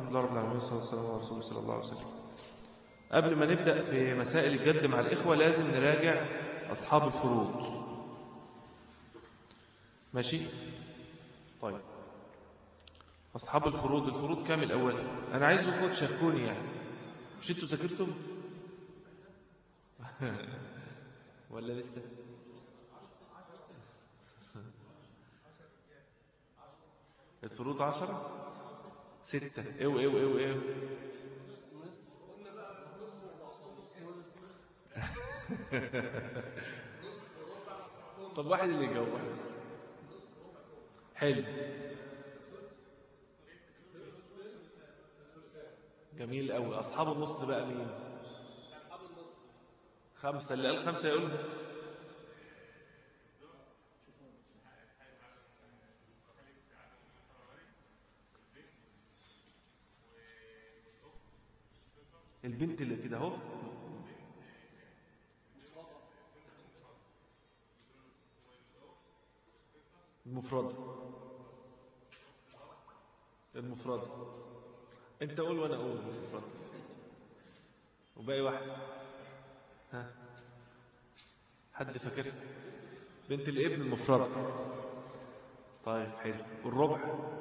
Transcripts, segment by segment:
الحمد لله رب العالمين والصلاة والسلام على رسول الله صلى الله عليه وسلم قبل ما نبدأ في مسائل الجد مع الإخوة لازم نراجع أصحاب الفروض ماشي طيب أصحاب الفروض الفروض كام الأول أنا عايزكم تشاركوني يعني مش انتوا ذاكرتم ولا لسه الفروض عشرة ستة ايو ايو ايو ايو طب واحد اللي يجاوب واحد حلو جميل قوي اصحاب النص بقى مين خمسة اللي قال خمسة يقول البنت اللي كده اهو المفردة المفردة انت قول وانا اقول المفردة وباقي واحد ها حد فاكر بنت الابن المفردة طيب حلو والربع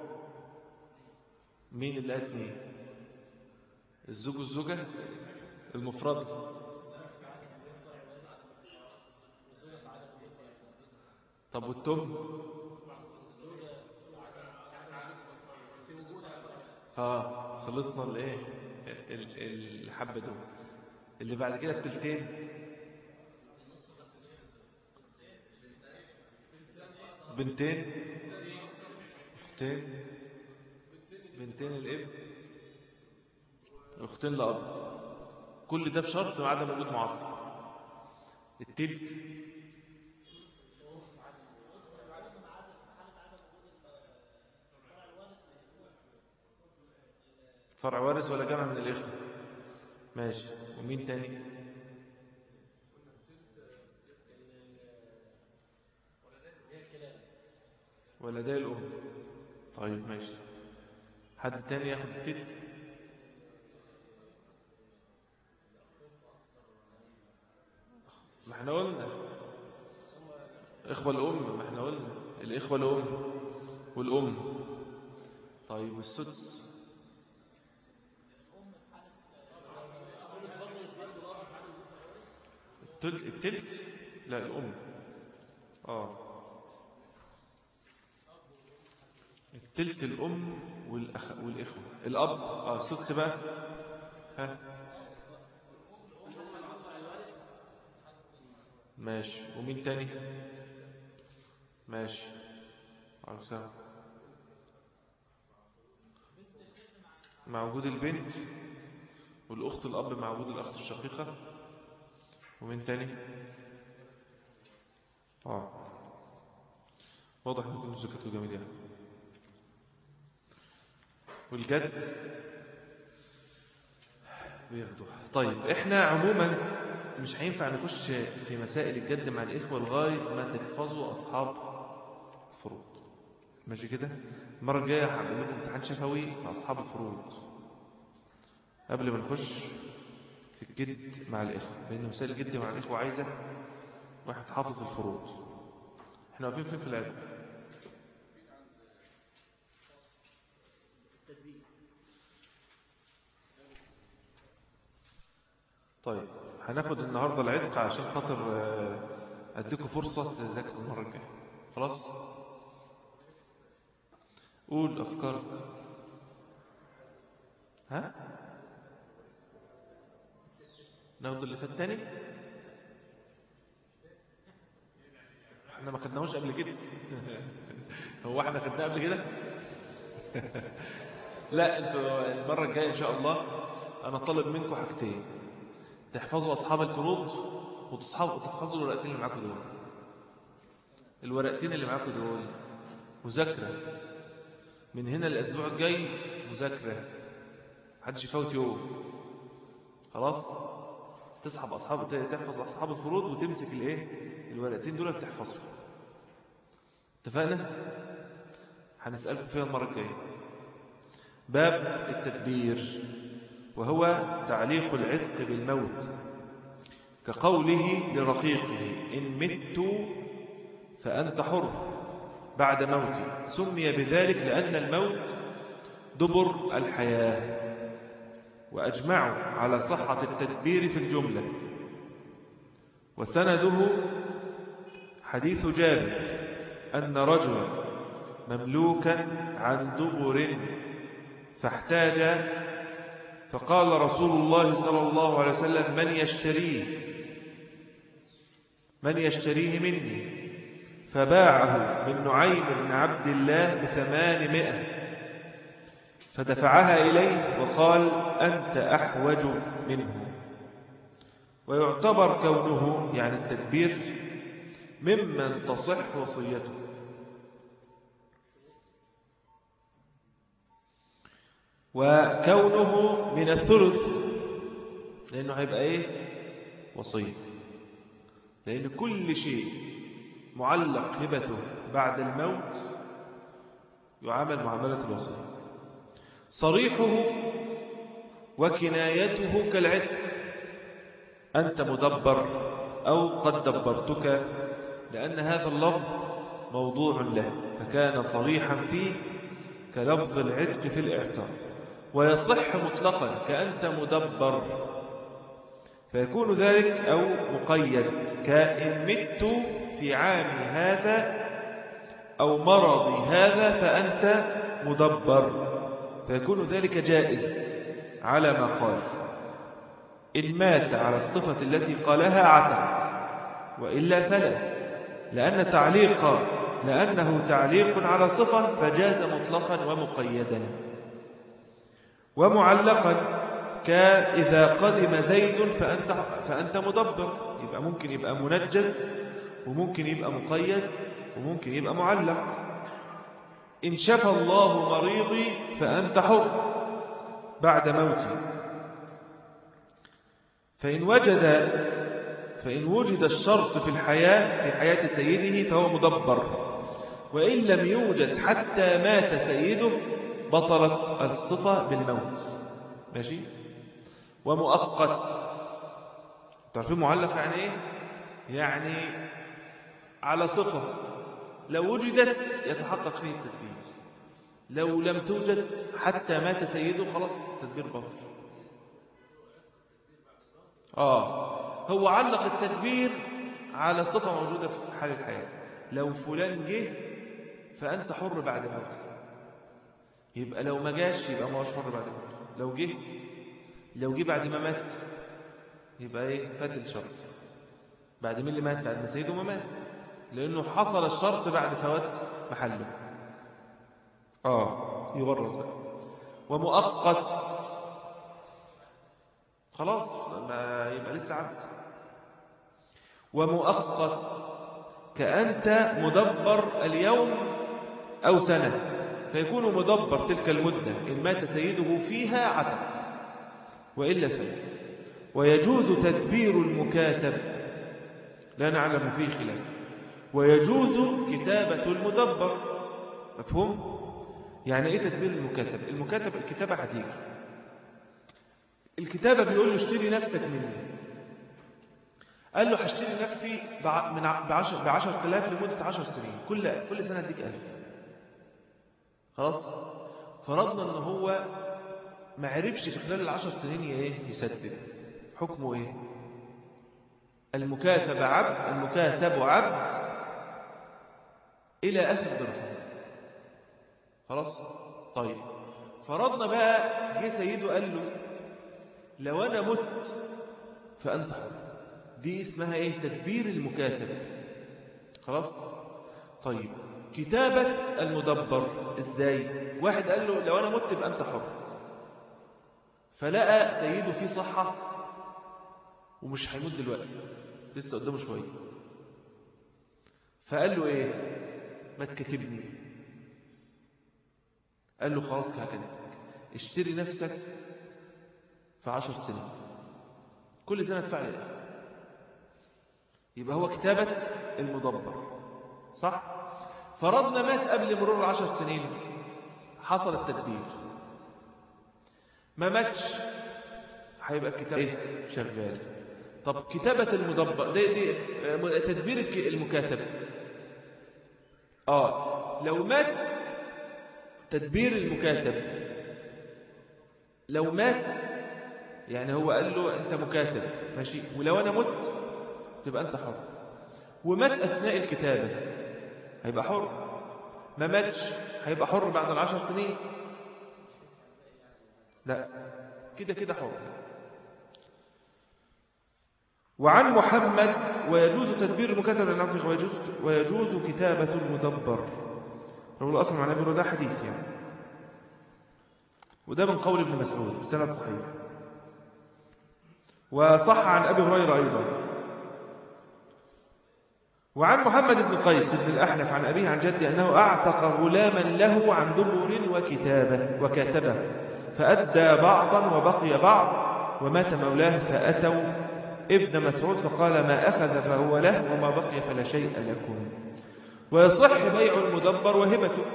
مين اللي قال اتنين الزوج والزوجة المفردة طب والتم اه خلصنا الايه الحبة دول اللي بعد كده التلتين بنتين اختين بنتين الابن اختين لأب كل ده بشرط ما عدم وجود معصب التلت فرع وارث ولا جمع من الإخوة ماشي ومين تاني ولدي الأم طيب ماشي حد تاني ياخد التلت ما احنا قلنا إخوة الأم ما احنا قلنا الإخوة الأم والأم طيب والسدس التلت, التلت لا الأم آه التلت الأم والأخ والإخوة الأب آه السدس بقى ها ماشي ومين تاني ماشي على السلام مع وجود البنت والأخت الأب مع وجود الأخت الشقيقة ومين تاني آه واضح ان كل زكاته جميل يعني والجد بياخدوها طيب احنا عموما مش هينفع نخش في مسائل الجد مع الإخوة لغاية ما تحفظوا أصحاب الفروض ماشي كده المرة الجاية هعمل لكم امتحان شفوي في أصحاب الفروض قبل ما نخش في الجد مع الإخوة لأن مسائل الجد مع الإخوة عايزة واحد حافظ الفروض احنا واقفين فين في العلم طيب هناخد النهاردة العتق عشان خاطر اديكم فرصة تذاكروا المرة الجاية خلاص قول افكارك ها ناخد اللي فات تاني احنا ما خدناهوش قبل كده هو احنا خدناه قبل كده لا انتوا المرة الجاية ان شاء الله انا طالب منكم حاجتين تحفظوا أصحاب الفروض وتحفظوا الورقتين اللي معاكم دول الورقتين اللي معاكم دول مذاكرة من هنا الأسبوع الجاي مذاكرة محدش يفوت يوم خلاص تسحب أصحاب تحفظ أصحاب الفروض وتمسك الايه الورقتين دول تحفظهم اتفقنا هنسألكم فيها المرة الجاية باب التدبير وهو تعليق العتق بالموت كقوله لرقيقه إن مت فأنت حر بعد موتي سمي بذلك لأن الموت دبر الحياة وأجمعوا على صحة التدبير في الجملة وسنده حديث جابر أن رجلا مملوكا عن دبر فاحتاج فقال رسول الله صلى الله عليه وسلم من يشتريه من يشتريه مني فباعه من نعيم بن عبد الله بثمانمائة فدفعها إليه وقال أنت أحوج منه ويعتبر كونه يعني التدبير ممن تصح وصيته وكونه من الثلث لأنه هيبقى إيه وصية لأن كل شيء معلق هبته بعد الموت يعامل معاملة الوصية صريحه وكنايته كالعتق أنت مدبر أو قد دبرتك لأن هذا اللفظ موضوع له فكان صريحا فيه كلفظ العتق في الاعتاق ويصح مطلقا كأنت مدبر فيكون ذلك أو مقيد كإن مت في عام هذا أو مرضي هذا فأنت مدبر فيكون ذلك جائز على ما قال إن مات على الصفة التي قالها عتق وإلا فلا لأن تعليق لأنه تعليق على صفة فجاز مطلقا ومقيدا ومعلقا كإذا قدم زيد فأنت, فأنت مدبر يبقى ممكن يبقى منجد وممكن يبقى مقيد وممكن يبقى معلق إن شفى الله مريضي فأنت حر بعد موتي فإن وجد فإن وجد الشرط في الحياة في حياة سيده فهو مدبر وإن لم يوجد حتى مات سيده بطلت الصفة بالموت ماشي ومؤقت تعرفين معلق يعني ايه يعني على صفة لو وجدت يتحقق فيه التدبير لو لم توجد حتى مات سيده خلاص التدبير باطل آه هو علق التدبير على صفة موجودة في حال الحياة لو فلان جه فأنت حر بعد موته يبقى لو ما جاش يبقى ما هوش حر بعد موته لو جه لو جه بعد ما مات يبقى ايه فات الشرط بعد مين اللي مات بعد ما سيده ما مات لأنه حصل الشرط بعد فوات محله آه يبرز بقى ومؤقت خلاص ما يبقى لسه عبد ومؤقت كأنت مدبر اليوم أو سنة فيكون مدبر تلك المدة إن مات سيده فيها عتق وإلا فلا ويجوز تدبير المكاتب لا نعلم فيه خلاف ويجوز كتابة المدبر مفهوم؟ يعني ايه تدبير المكاتب المكاتب الكتابة هتيجي الكتابة بيقول له اشتري نفسك مني قال له هشتري نفسي من بعشر, بعشر تلاف لمدة عشر سنين كل, كل سنة اديك ألف خلاص فرضنا ان هو ما عرفش في خلال العشر سنين ايه يسدد حكمه ايه المكاتب عبد المكاتب عبد الى اخر درهم خلاص طيب فرضنا بقى جه سيده قال له لو انا مت فانت حر دي اسمها ايه تدبير المكاتب خلاص طيب كتابة المدبر ازاي واحد قال له لو انا مت يبقى انت حر فلقى سيده فيه صحة ومش هيموت دلوقتي لسه قدامه شوية فقال له ايه ما تكتبني قال له خلاص هكتبك اشتري نفسك في عشر سنين كل سنة تدفع لي يبقى هو كتابة المدبر صح فرضنا مات قبل مرور العشر سنين حصل التدبير ما ماتش هيبقى الكتاب ايه شغال طب كتابة المدبر دي, دي آه، تدبير الك- المكاتب اه لو مات تدبير المكاتب لو مات يعني هو قال له انت مكاتب ماشي ولو انا مت تبقى انت حر ومات اثناء الكتابة هيبقى حر ما ماتش هيبقى حر بعد العشر سنين لا كده كده حر وعن محمد ويجوز تدبير المكاتب للناطق ويجوز, ويجوز كتابة المدبر رواه الأصل عن أبي هريرة حديث يعني وده من قول ابن مسعود سند صحيح وصح عن أبي هريرة أيضا وعن محمد بن قيس بن الأحنف عن أبيه عن جده أنه أعتق غلاما له عن دبر وكتابة وكاتبه فأدى بعضا وبقي بعض ومات مولاه فأتوا ابن مسعود فقال ما أخذ فهو له وما بقي فلا شيء لكم ويصح بيع المدبر وهبته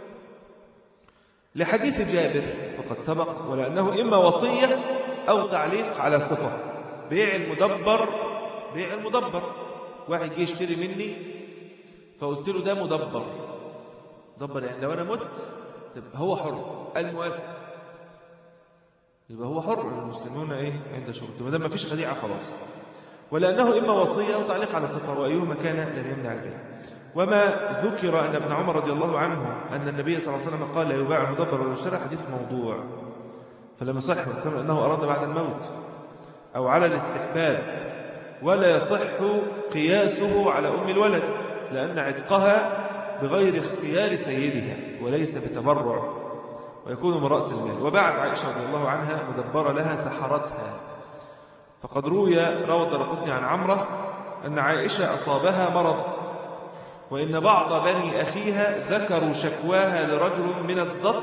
لحديث جابر وقد سبق ولأنه إما وصية أو تعليق على صفة بيع المدبر بيع المدبر واحد جه يشتري مني فقلت له ده مدبر مدبر يعني لو أنا مت تبقى هو حر الموافق يبقى هو حر المسلمون ايه عند شروط ما دام ما فيش خديعه خلاص ولانه اما وصيه او تعليق على صفه وايهما كان لم يمنع البيع وما ذكر ان ابن عمر رضي الله عنه ان النبي صلى الله عليه وسلم قال لا يباع المدبر ولا يشترى حديث موضوع فلم يصح كما انه اراد بعد الموت او على الاستحباب ولا يصح قياسه على ام الولد لان عتقها بغير اختيار سيدها وليس بتبرع ويكون من رأس المال وبعد عائشة رضي الله عنها مدبر لها سحرتها فقد روي روى الدرقطني عن عمرة أن عائشة أصابها مرض وإن بعض بني أخيها ذكروا شكواها لرجل من الزط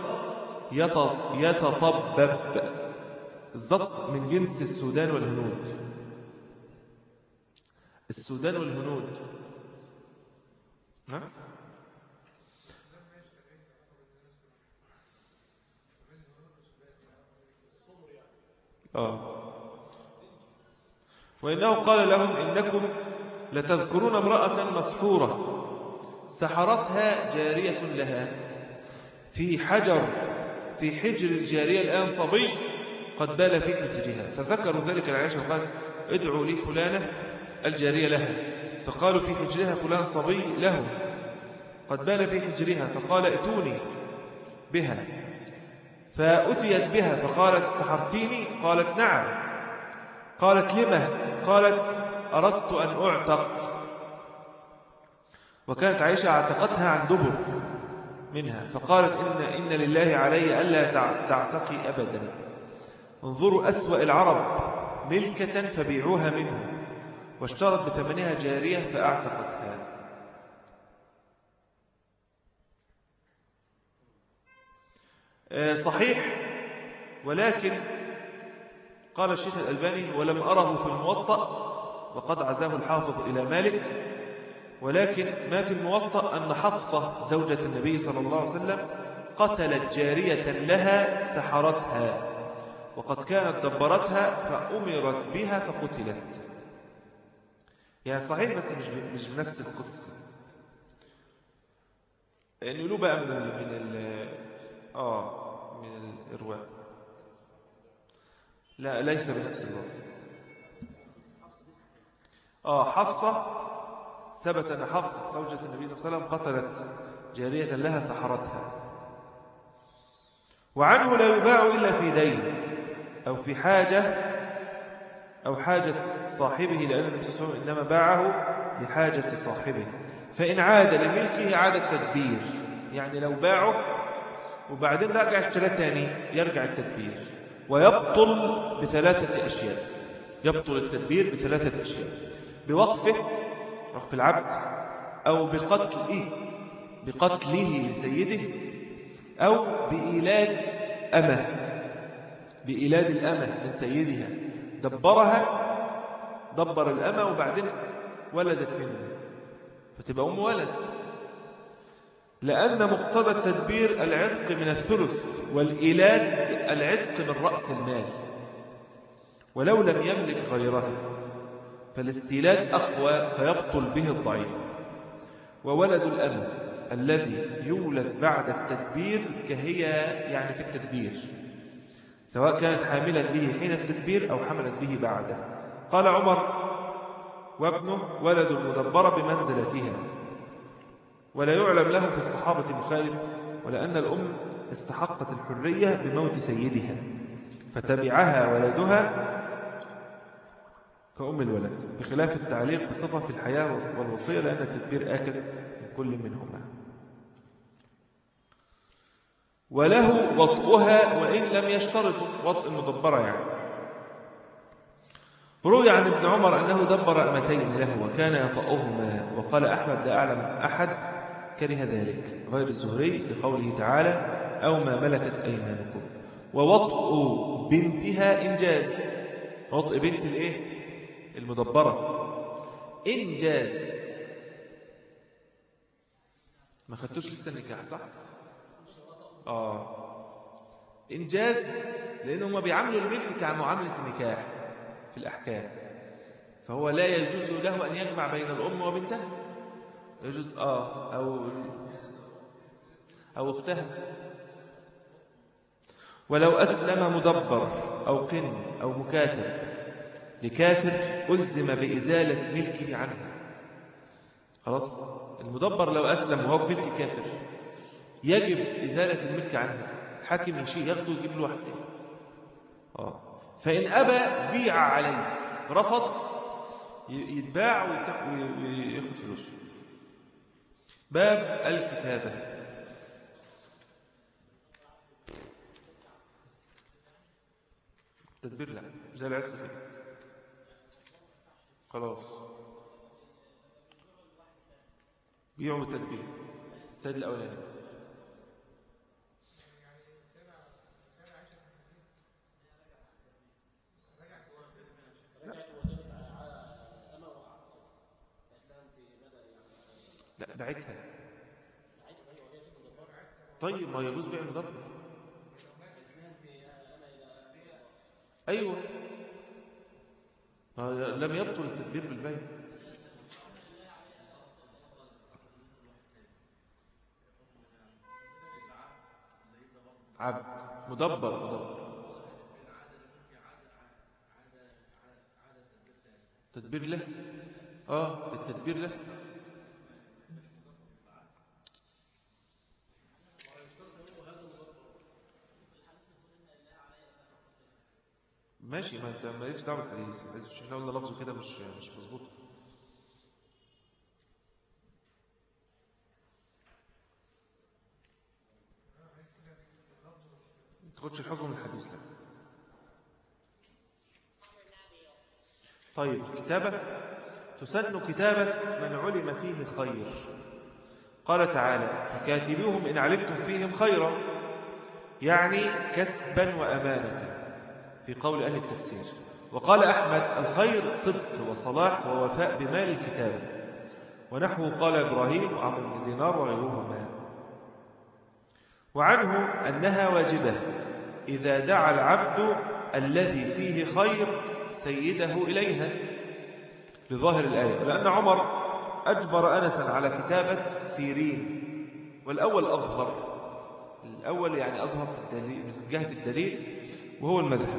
يتطبب الزط من جنس السودان والهنود السودان والهنود ها؟ آه. وإنه قال لهم إنكم لتذكرون امرأة مسحورة سحرتها جارية لها في حجر في حجر الجارية الآن صبي قد بال في حجرها فذكروا ذلك لعائشة وقال ادعوا لي فلانة الجارية لها فقالوا في حجرها فلان صبي له قد بال في حجرها فقال ائتوني بها فأتيت بها فقالت سحرتيني قالت نعم قالت لما قالت أردت أن أعتق وكانت عائشة اعتقتها عن دبر منها فقالت إن, إن لله علي ألا تعتقي أبدا انظروا أسوأ العرب ملكة فبيعوها منه واشترت بثمنها جارية فأعتقتها صحيح ولكن قال الشيخ الألباني ولم أره في الموطأ وقد عزاه الحافظ إلى مالك ولكن ما في الموطأ أن حفصة زوجة النبي صلى الله عليه وسلم قتلت جارية لها سحرتها وقد كانت دبرتها فأمرت بها فقتلت يعني صحيح بس مش مش بنفس القصة يعني له بقى من ال من ال آه من الإرواء لا ليس بنفس الوصف آه حفصة ثبت أن حفصة زوجة النبي صلى الله عليه وسلم قتلت جارية لها سحرتها وعنه لا يباع إلا في دين أو في حاجة أو حاجة صاحبه لأن النبي صلى الله عليه وسلم إنما باعه لحاجة صاحبه فإن عاد لملكه عاد التدبير يعني لو باعه وبعدين رجع اشترى تاني يرجع التدبير ويبطل بثلاثة أشياء يبطل التدبير بثلاثة أشياء بوقفه وقف العبد أو بقتله بقتله لسيده أو بإيلاد أمه بإيلاد الأمة من سيدها دبرها دبر الأمة وبعدين ولدت منه فتبقى أم ولد لأن مقتضى التدبير العتق من الثلث والإيلاد العتق من رأس المال ولو لم يملك غيرها فالاستيلاد أقوى فيبطل به الضعيف وولد الأمل الذي يولد بعد التدبير كهي يعني في التدبير سواء كانت حاملا به حين التدبير أو حملت به بعده قال عمر وابنه ولد المدبر بمنزلتها ولا يعلم له في الصحابة مخالف ولأن الأم استحقت الحرية بموت سيدها فتبعها ولدها كأم الولد بخلاف التعليق بصفة في الحياة والوصية لأن التدبير آكل من كل منهما وله وطئها وإن لم يشترط وطئ المدبرة يعني روي عن ابن عمر أنه دبر أمتين له وكان يطأهما وقال أحمد لا أعلم أحد كره ذلك غير الزهري لقوله تعالى أو ما ملكت أيمانكم ووطء بنتها إنجاز وطء بنت الإيه المدبرة إنجاز ما خدتوش لسه النكاح صح آه إنجاز لأنه ما بيعاملوا الملك كمعاملة النكاح في الأحكام فهو لا يجوز له أن يجمع بين الأم وبنتها يجوز آه أو أو أختها ولو أسلم مدبر أو قن أو مكاتب لكافر ألزم بإزالة ملكه عنه خلاص المدبر لو أسلم وهو في ملك كافر يجب إزالة الملك عنه الحاكم يشيء ياخده ويجيب له واحد تاني آه. فإن أبى بيع عليه رفض يتباع وياخد فلوسه باب الكتابة تدبير لا زي العزق كده خلاص بيعوا التدبير السيد الأولاني لا بعتها طيب ما يجوز بيع المدبر أيوة لم يبطل التدبير بالبيع عبد مدبر مدبر تدبير له اه التدبير له ماشي ما انت ما لكش دعوه بالحديث مش احنا قلنا لفظه كده مش مش مظبوط ما تاخدش الحكم من الحديث لا طيب الكتابة تسن كتابة من علم فيه خير قال تعالى فكاتبوهم إن علمتم فيهم خيرا يعني كسبا وأمانة في قول أهل التفسير وقال أحمد الخير صدق وصلاح ووفاء بمال الكتاب ونحوه قال إبراهيم وعمر بن دينار وغيرهما وعنه أنها واجبة إذا دعا العبد الذي فيه خير سيده إليها لظاهر الآية لأن عمر أجبر أنسا على كتابة سيرين والأول أظهر الأول يعني أظهر في الدليل من جهة الدليل وهو المذهب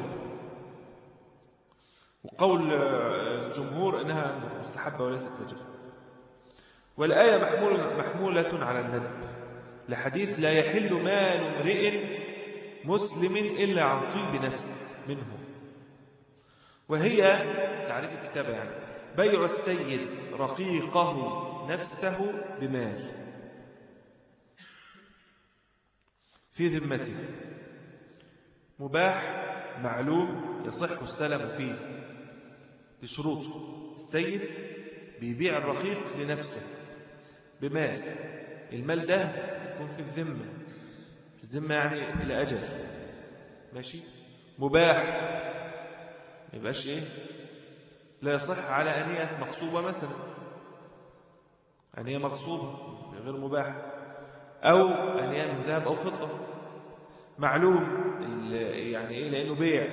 وقول الجمهور أنها مستحبة وليست واجبة والآية محمولة, محمولة على الندب لحديث لا يحل مال امرئ مسلم إلا عن طيب نفس منه وهي تعريف الكتابة يعني بيع السيد رقيقه نفسه بمال في ذمته مباح معلوم يصح السلم فيه بشروطه السيد بيبيع الرقيق لنفسه بمال المال ده يكون في الذمة في الذمة يعني إلى أجل ماشي مباح ما يبقاش إيه لا يصح على أنية مغصوبة مثلا أنية مغصوبة غير مباح أو أنية من ذهب أو فضة معلوم يعني إيه لأنه بيع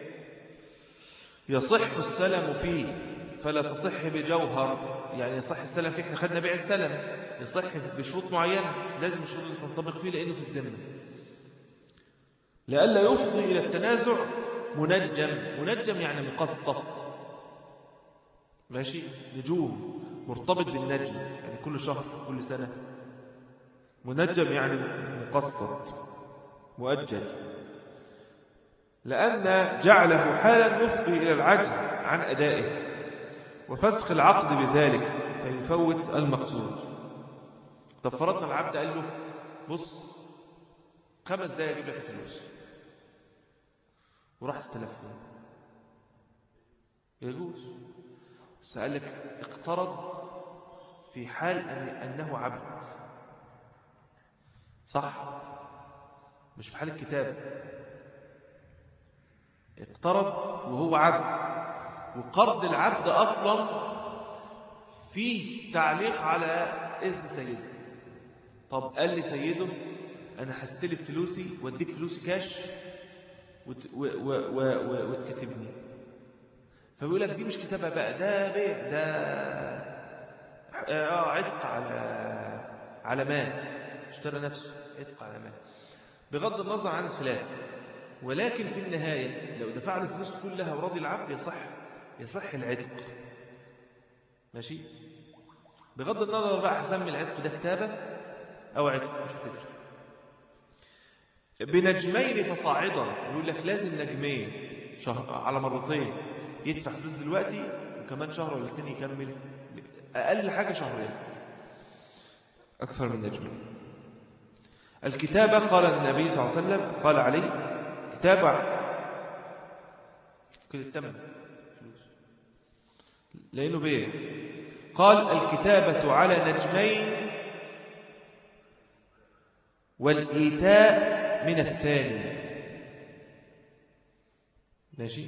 يصح السلم فيه فلا تصح بجوهر يعني يصح السلم فيه احنا خدنا بيع السلم يصح بشروط معينة لازم الشروط اللي تنطبق فيه لأنه في الذمة لئلا يفضي إلى التنازع منجم منجم يعني مقسط ماشي نجوم مرتبط بالنجم يعني كل شهر كل سنة منجم يعني مقسط مؤجل لأن جعله حالا يفضي إلى العجز عن أدائه وفسخ العقد بذلك فيفوت المقصود طب فرضنا العبد قال له بص خمس دقايق اجيب لك الفلوس وراح استلفه يجوز بس قال لك اقترض في حال أن أنه عبد صح مش في حال الكتاب اقترض وهو عبد وقرض العبد أصلا فيه تعليق على إذن سيده طب قال لي سيده أنا هستلف فلوسي واديك فلوسي كاش وتكتبني فبيقول لك دي مش كتابة بقى ده بيع ده اه عتق على على مال اشترى نفسه عتق على مال بغض النظر عن الخلاف ولكن في النهاية لو دفع له الفلوس كلها ورضي العبد يصح يصح العتق ماشي بغض النظر بقى هسمي العتق ده كتابة أو عتق مش هتفرق بنجمين فصاعدا يقول لك لازم نجمين شهر على مرتين يدفع فلوس دلوقتي وكمان شهر ولا اثنين يكمل أقل حاجة شهرين أكثر من نجمين الكتابة قال النبي صلى الله عليه وسلم قال عليه كتابة كده التمن فلوس لأنه بيه قال الكتابة على نجمين والإيتاء من الثاني ماشي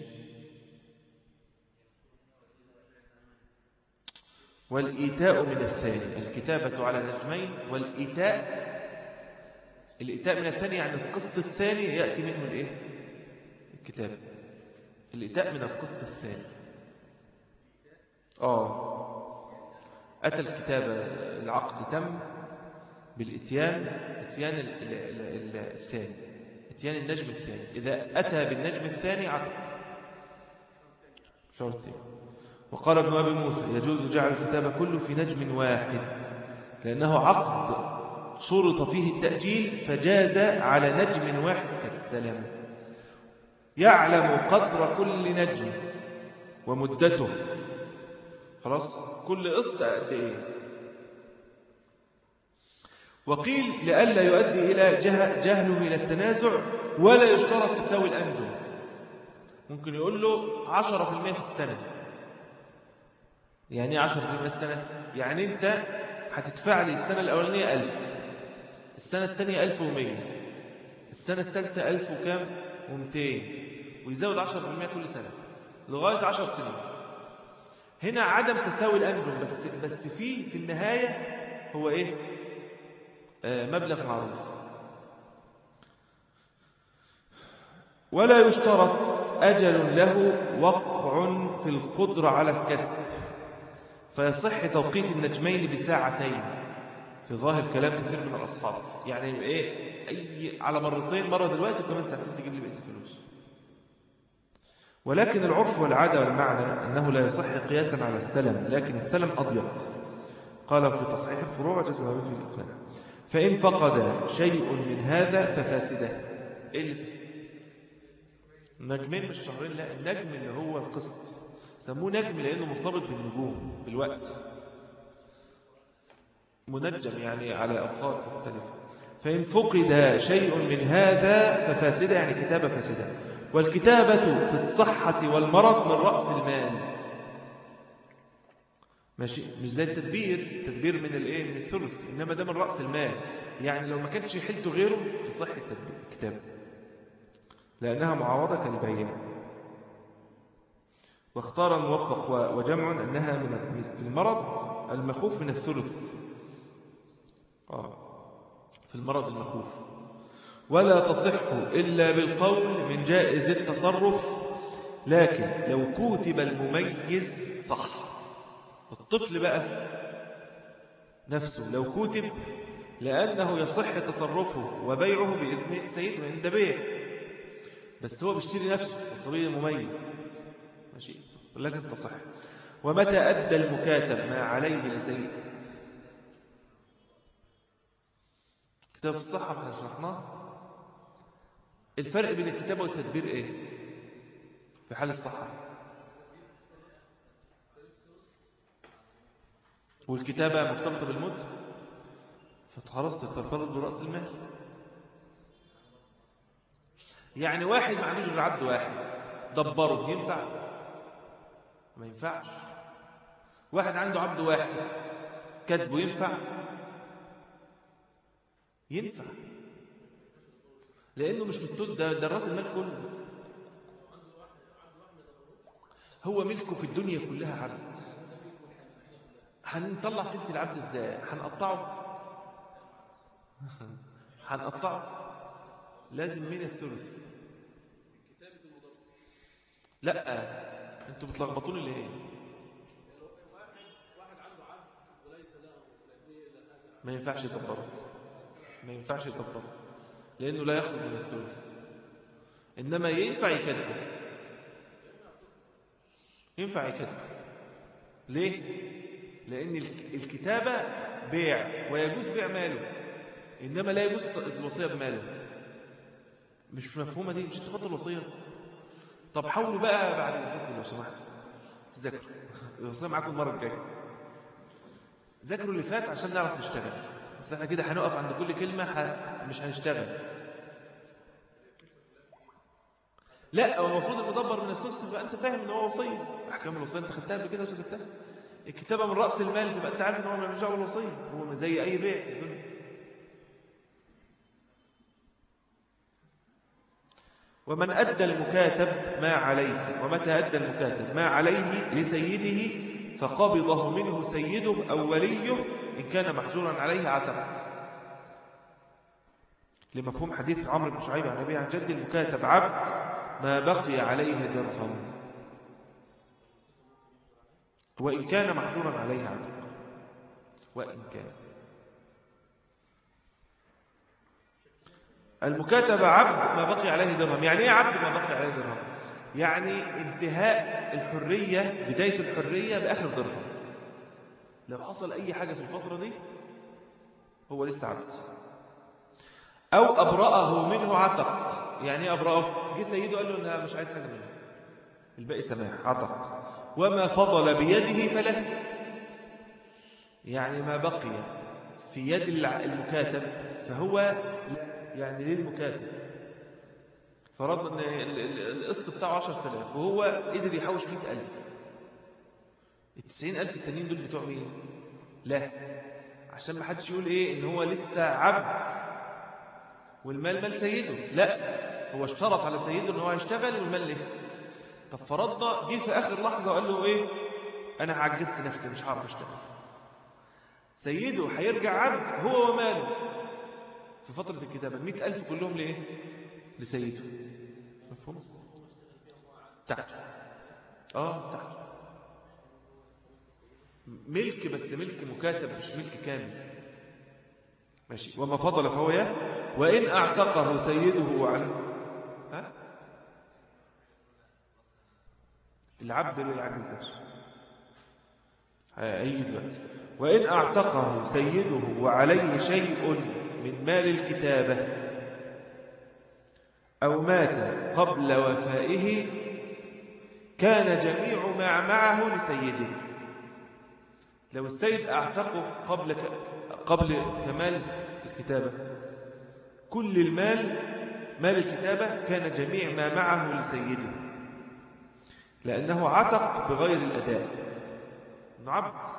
والإيتاء من الثاني الكتابة على نجمين والإيتاء الإيتاء من الثاني يعني القسط الثاني يأتي منه الإيه؟ الكتاب الإيتاء من القسط الثاني آه أتى الكتابة العقد تم بالإتيان إتيان ال ال ال الثاني إتيان النجم الثاني إذا أتى بالنجم الثاني عقد شرطي وقال ابن أبي موسى يجوز جعل الكتاب كله في نجم واحد لأنه عقد شرط فيه التأجيل فجاز على نجم واحد كالسلام يعلم قدر كل نجم ومدته خلاص كل قسط قد ايه وقيل لئلا يؤدي إلى جهله إلى التنازع ولا يشترط تساوي الأنجم ممكن يقول له 10% في السنة يعني 10% في السنة يعني أنت هتدفع لي السنة الأولانية 1000 السنة الثانية 1100 السنة الثالثة 1000 وكام و200 ويزود 10% كل سنة لغاية 10 سنين هنا عدم تساوي الأنجم بس بس في في النهاية هو إيه آه مبلغ معروف ولا يشترط أجل له وقع في القدرة على الكسب فيصح توقيت النجمين بساعتين في ظاهر كلام كثير من الأصحاب يعني إيه أي على مرتين مرة دلوقتي وكمان ساعتين تجيب لي بقية الفلوس ولكن العرف والعادة والمعنى أنه لا يصح قياسا على السلم لكن السلم أضيق قال في تصحيح الفروع وجزم به في الإقناع فإن فقد شيء من هذا ففاسده إيه اللي نجمين مش شهرين لا النجم اللي هو القسط سموه نجم لأنه مرتبط بالنجوم بالوقت منجم يعني على أوقات مختلفة فإن فقد شيء من هذا ففاسدة يعني كتابة فاسدة والكتابة في الصحة والمرض من رأس المال ماشي مش زي التدبير تدبير من الايه من الثلث انما ده من راس المال يعني لو ما كانش حيلته غيره يصح الكتابه لانها معاوضه كالبيع واختار الموفق وجمع انها من في المرض المخوف من الثلث آه في المرض المخوف ولا تصح إلا بالقول من جائز التصرف لكن لو كتب المميز صح الطفل بقى نفسه لو كتب لأنه يصح تصرفه وبيعه بإذن سيده عند بيع بس هو بيشتري نفسه الصبي مميز ماشي لكن تصح ومتى أدى المكاتب ما عليه لسيد كتاب الصحة احنا شرحناه الفرق بين الكتابة والتدبير ايه في حال الصحة والكتابة مرتبطة بالمد فخلاص تتفرد برأس المال يعني واحد ما عندوش غير عبد واحد دبره ينفع ما ينفعش واحد عنده عبد واحد كاتبه ينفع ينفع لانه مش مكتوب ده ده راس المال كله هو ملكه في الدنيا كلها عبد هنطلع تلت العبد ازاي هنقطعه هنقطعه لازم من الثلث لا انتوا بتلخبطوني ليه ما ينفعش يدبره ما ينفعش يدبره لانه لا يخرج من الثلث انما ينفع يكذب ينفع يكذب ليه لان الكتابه بيع ويجوز بيع ماله انما لا يجوز الوصيه بماله مش مفهومه دي مش اتفاق الوصيه طب حاولوا بقى بعد اذنكم لو سمحتوا تذاكروا الوصيه معاكم المره الجايه ذاكروا اللي فات عشان نعرف نشتغل بس احنا كده هنقف عند كل كلمه ح... مش هنشتغل لا هو المفروض المدبر من السدس يبقى انت فاهم ان هو وصيه احكام الوصيه انت خدتها قبل كده وذاكرتها الكتابه من راس المال تبقى انت عارف ان هو ملوش دعوه بالوصيه هو زي اي بيع في الدنيا ومن أدى المكاتب ما عليه ومتى أدى المكاتب ما عليه لسيده فقبضه منه سيده أو وليه إن كان محجورا عليه عتقد لمفهوم حديث عمرو بن شعيب عن أبي عن جد المكاتب عبد ما بقي عليه درهم وإن كان محجورا عليه عتق وإن كان المكاتبة عبد ما بقي عليه درهم يعني ايه عبد ما بقي عليه درهم يعني انتهاء الحرية بداية الحرية بآخر درهم لو حصل أي حاجة في الفترة دي هو لسه عبد أو أبرأه منه عتق يعني ايه أبرأه جه سيده قال له أنا مش عايز حاجة منه الباقي سماح عتق وما فضل بيده فله يعني ما بقي في يد المكاتب فهو يعني للمكاتب فرضنا ان القسط بتاعه 10000 وهو قدر يحوش 100000 ال 90000 التانيين دول بتوع مين لا عشان ما حدش يقول ايه ان هو لسه عبد والمال مال سيده لا هو اشترط على سيده ان هو هيشتغل والمال ليه طب فرضنا جه في اخر لحظه وقال له ايه انا عجزت نفسي مش هعرف اشتغل سيده هيرجع عبد هو وماله في فترة الكتابة المئة ألف كلهم لإيه لسيده مفهوم تحته آه تحته ملك بس ملك مكاتب مش ملك كامل ماشي وما فضل فهو يه وإن أعتقه سيده عنه ها العبد اللي يعجز نفسه هيجي دلوقتي وإن أعتقه سيده وعليه شيء من مال الكتابة أو مات قبل وفائه كان جميع ما معه لسيده لو السيد أعتقه قبل, ك... قبل كمال الكتابة كل المال مال الكتابة كان جميع ما معه لسيده لأنه عتق بغير الأداء إنه عبد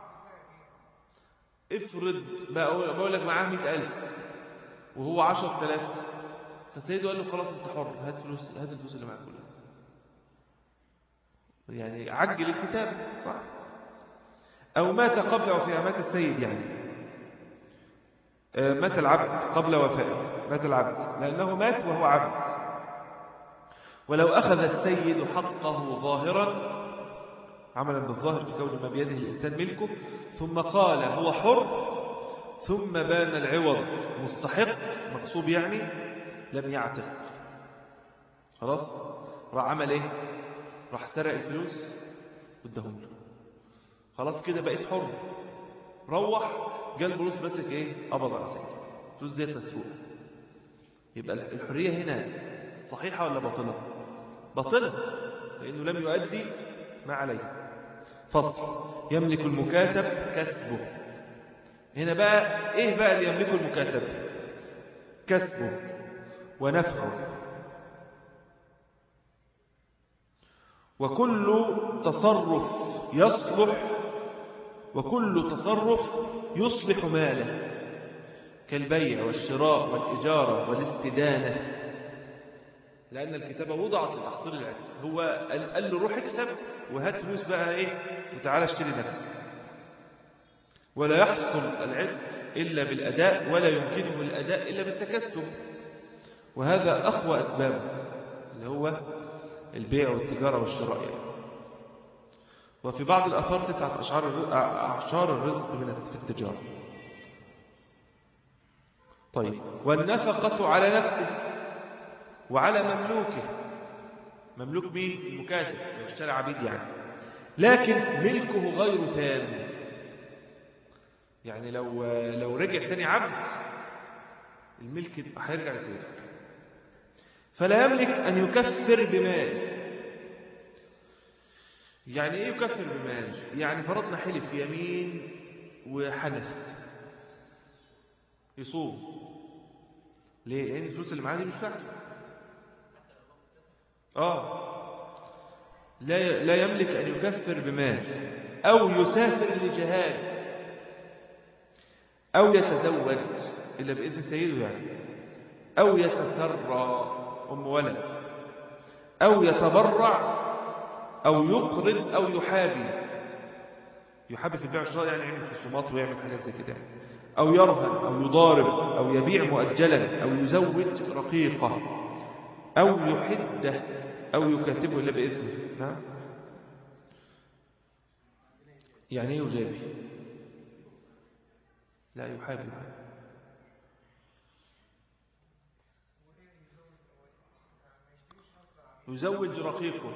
افرض بقول لك معاه مئة ألف وهو عشر تلاف فسيده قال له خلاص انت حر هات فلوس هات الفلوس اللي معاك كلها يعني عجل الكتاب صح أو مات قبل وفاة مات السيد يعني مات العبد قبل وفائه مات العبد لأنه مات وهو عبد ولو أخذ السيد حقه ظاهرا عملا بالظاهر في كون ما بيده الإنسان ملكه ثم قال هو حر ثم بان العوض مستحق مغصوب يعني لم يعتق خلاص راح عمل ايه راح سرق الفلوس واداهم له خلاص كده بقيت حر روح جال البوليس ماسك ايه قبض على سيدي الفلوس ديت مسروقه يبقى الحريه هنا صحيحه ولا باطله باطله لانه لم يؤدي ما عليه فصل يملك المكاتب كسبه هنا بقى ايه بقى اللي يملكه المكاتب كسبه ونفعه وكل تصرف يصلح وكل تصرف يصلح ماله كالبيع والشراء والإجارة والاستدانة لأن الكتابة وضعت لتحصيل العتق هو قال له روح اكسب وهات فلوس بقى ايه وتعالى اشتري نفسك ولا يحصل العتق إلا بالأداء ولا يمكنه الأداء إلا بالتكسب وهذا أقوى أسبابه اللي هو البيع والتجارة والشراء يعني. وفي بعض الأثار تسعة أشعار أعشار الرزق من في التجارة طيب والنفقة على نفسه وعلى مملوكه مملوك مين المكاتب لو اشترى عبيد يعني لكن ملكه غير تام يعني لو لو رجع تاني عبد الملك هيرجع لسيده فلا يملك أن يكفر بمال يعني ايه يكفر بمال يعني فرضنا حلف يمين وحنث يصوم ليه لان الفلوس اللي معاه دي مش بتاعته اه لا لا يملك ان يكفر بمال او يسافر لجهاد او يتزوج الا باذن سيده يعني او يتسرى ام ولد او يتبرع أو يقرض أو يحابي يحابي في البيع والشراء يعني يعمل خصومات ويعمل حاجات زي كده أو يرهن أو يضارب أو يبيع مؤجلا أو يزوج رقيقة أو يحده أو يكاتبه إلا بإذنه نعم يعني ايه يجابي لا يحابي يزوج رقيقه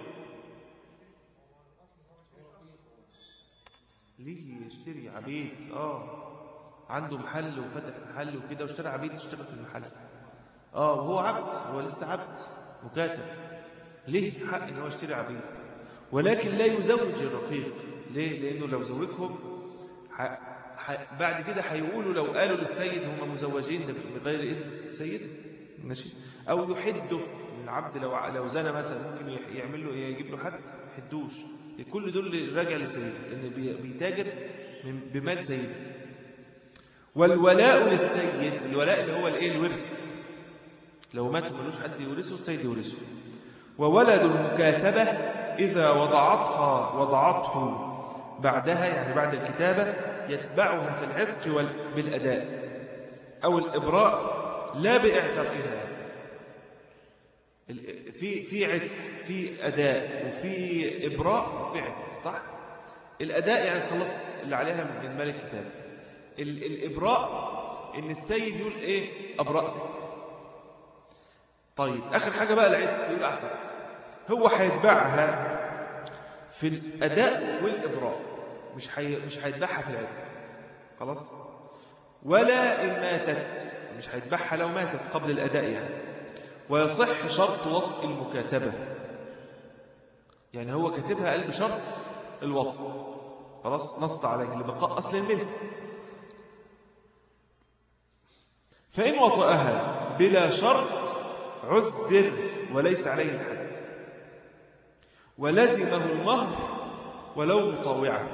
ليه يشتري عبيد اه عنده محل وفتح محل وكده واشترى عبيد تشتغل في المحل اه وهو عبد هو لسه عبد مكاتب ليه حق ان هو يشتري عبيد ولكن لا يزوج الرقيق ليه لانه لو زوجهم ح... ح... بعد كده هيقولوا لو قالوا للسيد هم مزوجين ده بغير اذن السيد ماشي او يحده العبد لو لو زنى مثلا ممكن يعمل له يجيب له حد يحدوش كل دول راجع لسيده لأن بيتاجر بمال سيده والولاء للسيد الولاء اللي هو الايه الورث لو مات ملوش حد يورثه السيد يورثه وولد المكاتبة إذا وضعتها وضعته بعدها يعني بعد الكتابة يتبعها في العتق بالأداء أو الإبراء لا بإعتاقها في في عتق في أداء وفي إبراء وفي عتق صح الأداء يعني خلص اللي عليها من مال الكتاب الإبراء إن السيد يقول إيه أبرأتك طيب آخر حاجة بقى العتق يقول أعتقد هو هيتبعها في الأداء والإبراء مش حي... مش هيتبعها في العتق خلاص ولا إن ماتت مش هيتبعها لو ماتت قبل الأداء يعني ويصح شرط وطء المكاتبة يعني هو كاتبها قال بشرط الوطء خلاص نص عليه لبقاء أصل الملك فإن وطئها بلا شرط عذر وليس عليه الحد ولزمه المهر ولو مطوعا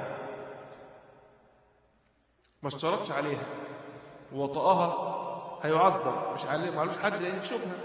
ما اشترطش عليها ووطئها هيعذر مش عليه معلوش حد لأن شبهه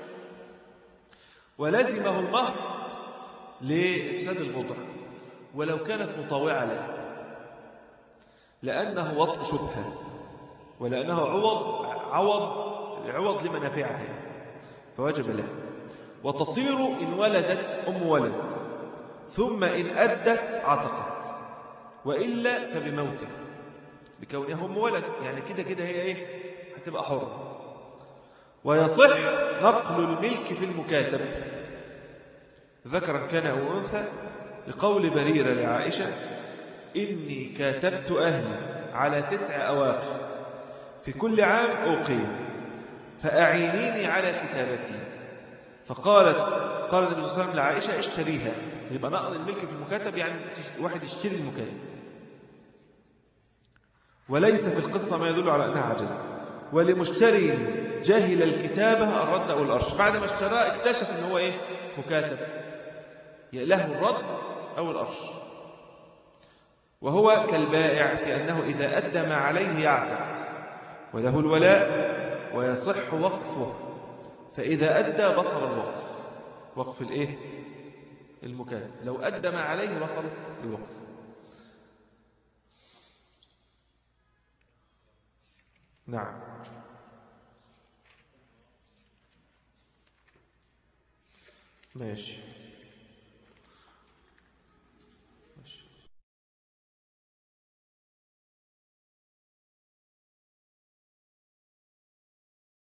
ولزمه المهر لإفساد الوضع ولو كانت مطاوعة له لأنه وطء شبهة ولأنه عوض عوض عوض لمنافعها فوجب له وتصير إن ولدت أم ولد ثم إن أدت عتقت وإلا فبموته بكونها أم ولد يعني كده كده هي إيه هتبقى حرة ويصح نقل الملك في المكاتب ذكرا كان أو أنثى لقول بريرة لعائشة إني كاتبت أهلي على تسع أواخر في كل عام أوقيم فأعينيني على كتابتي فقالت قال النبي صلى الله عليه وسلم لعائشة اشتريها يبقى نقل الملك في المكاتب يعني واحد يشتري المكاتب وليس في القصة ما يدل على أنها عجزة ولمشتري جاهل الكتابة الرد أو الأرش بعد ما اشتراه اكتشف أنه هو إيه مكاتب له الرد أو الأرش وهو كالبائع في أنه إذا أدى ما عليه يعتق وله الولاء ويصح وقفه فإذا أدى بطل الوقف وقف الإيه المكاتب لو أدى ما عليه بطل الوقف نعم ماشي